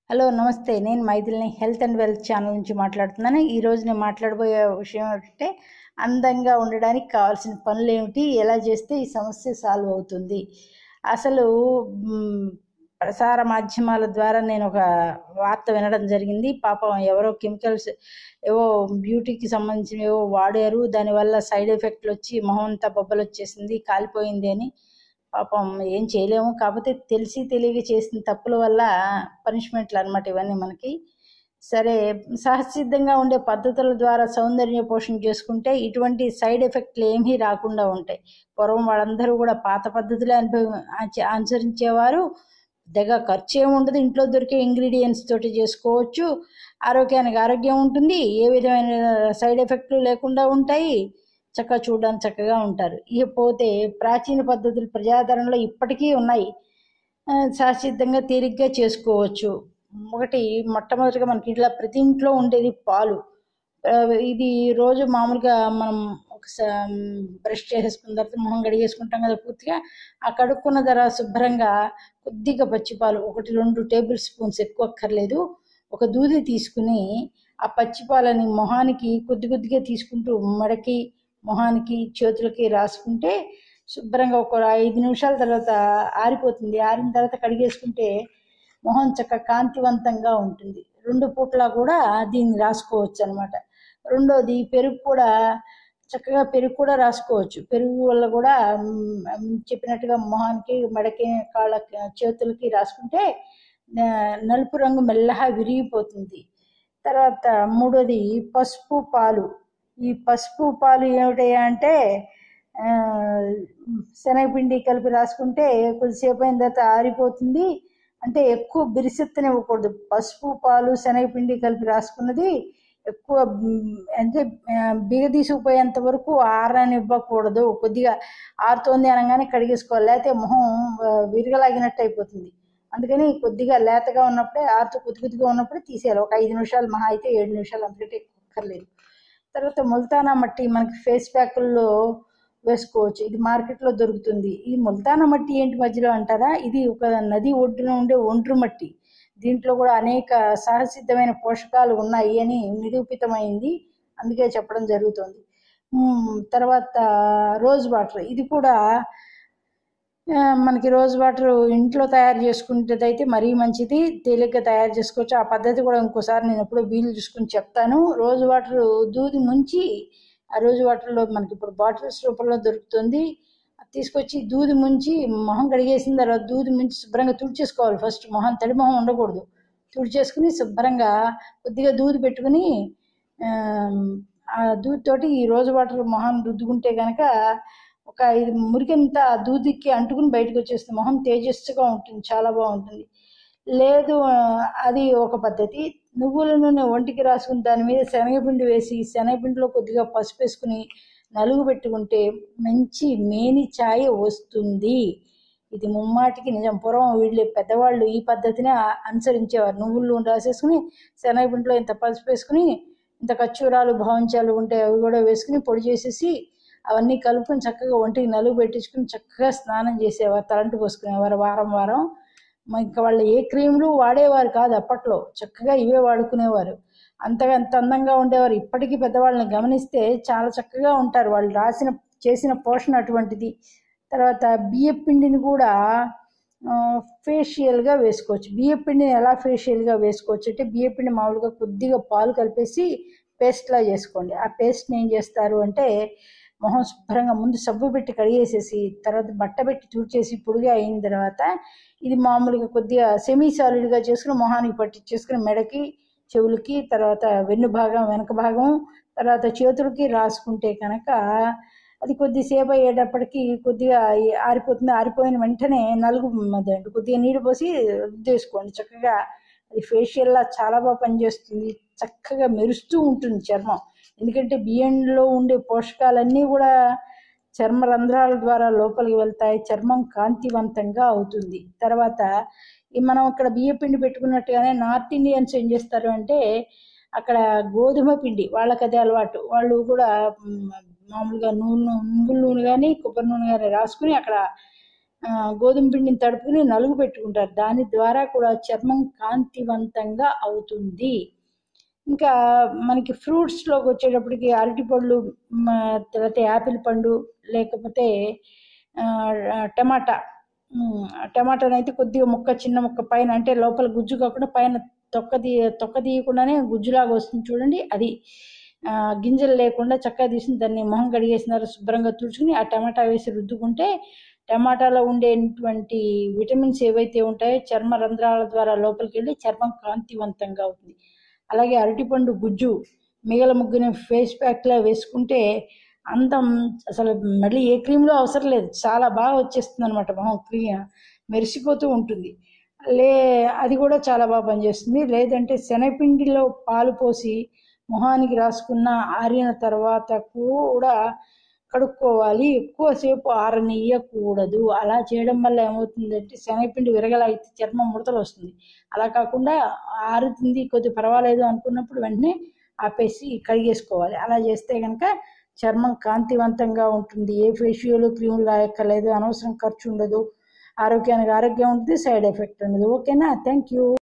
hello namaste నేను మైథిలిని health and wealth channel నుంచి మాట్లాడుతున్నాను ఈరోజు నేను మాట్లాడబోయే విషయం ఏంటంటే అందంగా ఉండడానికి కావాల్సిన పనులు ఏమిటి ఎలా చేస్తే ఈ సమస్య సాల్వ్ అవుతుంది అసలు మ్, ప్రసార మాధ్యమాల ద్వారా నేను ఒక వార్త వినడం జరిగింది పాపం ఎవరో కెమికల్స్ ఏవో బ్యూటీకి సంబంధించిన ఏవో వాడారు దానివల్ల సైడ్ ఎఫెక్ట్లు వచ్చి మొహం అంతా బొబ్బలు వచ్చేసింది కాలిపోయింది అని పాపం ఏం చేయలేము కాకపోతే తెలిసి తెలియక చేసిన తప్పుల వల్ల పనిష్మెంట్లు అనమాట ఇవన్నీ మనకి సరే సహసిద్ధంగా ఉండే పద్ధతుల ద్వారా సౌందర్య పోషణ చేసుకుంటే ఇటువంటి సైడ్ ఎఫెక్ట్లు ఏమీ రాకుండా ఉంటాయి పూర్వం వాళ్ళందరూ కూడా పాత పద్ధతులే అనుభవం ఆచ- అనుసరించేవారు పెద్దగా ఖర్చు ఏమి ఉండదు ఇంట్లో దొరికే ఇంగ్రీడియంట్స్ తోటి చేసుకోవచ్చు ఆరోగ్యానికి ఆరోగ్యం ఉంటుంది ఏ విధమైన సైడ్ ఎఫెక్ట్లు లేకుండా ఉంటాయి చక్కగా చూడడానికి చక్కగా ఉంటారు ఇకపోతే ప్రాచీన పద్ధతులు ప్రజాదరణలో ఇప్పటికీ ఉన్నాయి ఆ, సహసిద్ధంగా తేలిగ్గా చేసుకోవచ్చు ఒకటి మొట్టమొదటిగా మనకి ఇంట్లో ప్రతి ఇంట్లో ఉండేది పాలు ఆ, ఇది రోజు మామూలుగా మనం ఒకసారి బ్రష్ చేసేసుకున్న తర్వాత మొహం కడిగేసుకుంటాం కదా పూర్తిగా ఆ కడుక్కున్న తర్వాత శుభ్రంగా కొద్దిగా పచ్చిపాలు ఒకటి రెండు టేబుల్ స్పూన్స్ ఎక్కువ అక్కర్లేదు ఒక దూది తీసుకుని ఆ పచ్చిపాలని మొహానికి కొద్ది కొద్దిగా తీసుకుంటూ మెడకి మొహానికి చేతులకి రాసుకుంటే శుభ్రంగా ఒక ఐదు నిమిషాల తర్వాత ఆరిపోతుంది ఆరిన తర్వాత కడిగేసుకుంటే మొహం చక్క కాంతివంతంగా ఉంటుంది రెండు పూట్ల కూడా దీన్ని రాసుకోవచ్చు అనమాట రెండోది పెరుగు కూడా చక్కగా పెరుగు కూడా రాసుకోవచ్చు పెరుగు వల్ల కూడా మ్, చెప్పినట్టుగా మొహానికి మెడకి కాళ్ళ చేతులకి రాసుకుంటే ఆ, నలుపు రంగు మెల్లగా విరిగిపోతుంది తర్వాత మూడోది పసుపు పాలు ఈ పసుపు పాలు ఏమిటయ్యా అంటే ఆ, శనగపిండి కలిపి రాసుకుంటే కొద్దిసేపు అయిన తర్వాత ఆరిపోతుంది అంటే ఎక్కువ బిరిసెత్తనివ్వకూడదు పసుపు పాలు శనగపిండి కలిపి రాసుకున్నది ఎక్కువ మ్, అంటే ఆ, బిగదీసుకుపోయేంత వరకు ఆరని ఇవ్వకూడదు కొద్దిగా ఆరుతోంది అనగానే కడిగేసుకోవాలి లేకపోతే మొహం ఆ, విరగలాగినట్టు అయిపోతుంది అందుకని కొద్దిగా లేతగా ఉన్నప్పుడే ఆరుతూ కొద్ది కొద్దిగా ఉన్నప్పుడే తీసేయాలి ఒక ఐదు నిమిషాలు మహా అయితే ఏడు నిమిషాలు అంతకంటే ఎక్కువ అక్కర్లేదు తర్వాత ముల్తానా మట్టి మనకి ఫేస్ ప్యాకుల్లో వేసుకోవచ్చు ఇది మార్కెట్లో దొరుకుతుంది ఈ ముల్తానా మట్టి ఏంటి మధ్యలో అంటారా ఇది ఒక నది ఒడ్డున ఉండే ఒండ్రు మట్టి దీంట్లో కూడా అనేక సహసిద్ధమైన పోషకాలు ఉన్నాయి అని నిరూపితమైంది అందుకే చెప్పడం జరుగుతుంది మ్, తర్వాత రోజ్ వాటర్ ఇది కూడా ఆ, మనకి రోజ్ వాటర్ ఇంట్లో తయారు చేసుకునేదైతే మరీ మంచిది తేలిగ్గా తయారు చేసుకోవచ్చు ఆ పద్ధతి కూడా ఇంకోసారి నేను ఎప్పుడో వీలు చూసుకుని చెప్తాను రోజ్ వాటర్ దూది ముంచి ఆ రోజ్ వాటర్లో మనకి ఇప్పుడు బాటిల్స్ రూపంలో దొరుకుతుంది అది తీసుకొచ్చి దూది ముంచి మొహం కడిగేసిన తర్వాత దూది ముంచి శుభ్రంగా తుడిచేసుకోవాలి ఫస్ట్ మొహం తడి మొహం ఉండకూడదు తుడిచేసుకుని శుభ్రంగా కొద్దిగా దూది పెట్టుకుని ఆ, ఆ దూదితోటి ఈ రోజు వాటర్ మొహం రుద్దుకుంటే కనుక ఒక ఇది మురికంతా ఆ దూదికి అంటుకుని బయటకు వచ్చేస్తుంది మొహం తేజస్సుగా ఉంటుంది చాలా బాగుంటుంది లేదు ఆ, అది ఒక పద్ధతి నువ్వుల నూనె ఒంటికి రాసుకుని దాని మీద శనగపిండి వేసి శనగపిండిలో కొద్దిగా పసుపు వేసుకుని నలుగు పెట్టుకుంటే మంచి మేని ఛాయ వస్తుంది ఇది ముమ్మాటికి నిజం పూర్వం వీళ్ళు పెద్దవాళ్ళు ఈ పద్ధతిని ఆ- అనుసరించేవారు నువ్వుల నూనె రాసేసుకుని శనగపిండిలో ఇంత పసుపు వేసుకుని ఇంత ఖర్చూరాలు భావించాలు ఉంటే అవి కూడా వేసుకుని పొడి చేసేసి అవన్నీ కలుపుకొని చక్కగా ఒంటికి నలుగు పెట్టించుకుని చక్కగా స్నానం చేసేవారు తలంటు పోసుకునేవారు వారం వారం మ- ఇంకా వాళ్ళు ఏ క్రీములు వాడేవారు కాదు అప్పట్లో చక్కగా ఇవే వాడుకునేవారు అంతగా అంత అందంగా ఉండేవారు ఇప్పటికీ పెద్దవాళ్ళని గమనిస్తే చాలా చక్కగా ఉంటారు వాళ్ళు రాసిన చేసిన పోషణ అటువంటిది తర్వాత బియ్యం పిండిని కూడా ఆ, ఫేషియల్గా వేసుకోవచ్చు బియ్యం పిండిని ఎలా ఫేషియల్గా వేసుకోవచ్చు అంటే బియ్యం పిండి మామూలుగా కొద్దిగా పాలు కలిపేసి పేస్ట్లా చేసుకోండి ఆ పేస్ట్ని ఏం చేస్తారు అంటే మొహం శుభ్రంగా ముందు సబ్బు పెట్టి కడిగేసేసి తర్వాత బట్ట పెట్టి తుడిచేసి పొడిగా అయిన తర్వాత ఇది మామూలుగా కొద్దిగా సెమీ సాలిడ్గా చేసుకుని మొహానికి పట్టించేసుకుని మెడకి చెవులకి తర్వాత వెన్ను భాగం వెనక భాగం తర్వాత చేతులకి రాసుకుంటే కనుక అది కొద్దిసేపు అయ్యేటప్పటికి కొద్దిగా ఆరిపోతుంది ఆరిపోయిన వెంటనే నలుగు అదేంటి కొద్దిగా నీళ్ళు పోసి రుద్దేసుకోండి చక్కగా అది ఫేషియల్లా చాలా బాగా పనిచేస్తుంది చక్కగా మెరుస్తూ ఉంటుంది చర్మం ఎందుకంటే బియ్యంలో ఉండే పోషకాలన్నీ కూడా చర్మ రంధ్రాల ద్వారా లోపలికి వెళ్తాయి చర్మం కాంతివంతంగా అవుతుంది తర్వాత ఈ మనం ఇక్కడ బియ్య పిండి పెట్టుకున్నట్టుగానే నార్త్ ఇండియన్స్ ఏం చేస్తారు అంటే అక్కడ గోధుమ పిండి వాళ్ళకి అదే అలవాటు వాళ్ళు కూడా మ్, మామూలుగా నూనె నువ్వుల నూనె కానీ కొబ్బరి నూనె కానీ రాసుకుని అక్కడ ఆ, గోధుమ పిండిని తడుపుకుని నలుగు పెట్టుకుంటారు దాని ద్వారా కూడా చర్మం కాంతివంతంగా అవుతుంది ఇంకా మనకి ఫ్రూట్స్లోకి వచ్చేటప్పటికి అరటిపళ్ళు మ, తర్వాత యాపిల్ పండు లేకపోతే ఆ, టమాటా ఉమ్, టమాటానైతే కొద్దిగా ముక్క చిన్న ముక్క పైన అంటే లోపల గుజ్జు కాకుండా పైన తొక్క తీ తొక్క తీయకుండానే గుజ్జులాగా వస్తుంది చూడండి అది ఆ, గింజలు లేకుండా చక్కగా తీసి దాన్ని మొహం కడిగేసినారు శుభ్రంగా తుడుచుకుని ఆ టమాటా వేసి రుద్దుకుంటే టమాటాలో ఉండేటువంటి విటమిన్స్ ఏవైతే ఉంటాయో చర్మ రంధ్రాల ద్వారా లోపలికి వెళ్ళి చర్మం కాంతివంతంగా అవుతుంది అలాగే అరటిపండు గుజ్జు మిగల ముగ్గుని ఫేస్ ప్యాక్లా వేసుకుంటే అందం అసలు మళ్ళీ ఏ క్రీమ్లో అవసరం లేదు చాలా బాగా వచ్చేస్తుంది అనమాట మొహం క్రీమ్ మెరిసిపోతూ ఉంటుంది లే అది కూడా చాలా బాగా పనిచేస్తుంది లేదంటే శనగపిండిలో పాలు పోసి మొహానికి రాసుకున్న ఆరిన తర్వాత కూడా కడుక్కోవాలి ఎక్కువసేపు ఆరనియ్యకూడదు అలా చేయడం వల్ల ఏమవుతుందంటే శనగపిండి విరగలాగితే చర్మం ముడతలు వస్తుంది అలా కాకుండా ఆరుతుంది కొద్ది పర్వాలేదు అనుకున్నప్పుడు వెంటనే ఆపేసి కడిగేసుకోవాలి అలా చేస్తే కనుక చర్మం కాంతివంతంగా ఉంటుంది ఏ ఫేషియల్ క్రీములు రాయక్కర్లేదు అనవసరం ఖర్చు ఉండదు ఆరోగ్యానికి ఆరోగ్యం ఉంటుంది సైడ్ ఎఫెక్ట్ ఉండదు ఓకేనా థ్యాంక్ యూ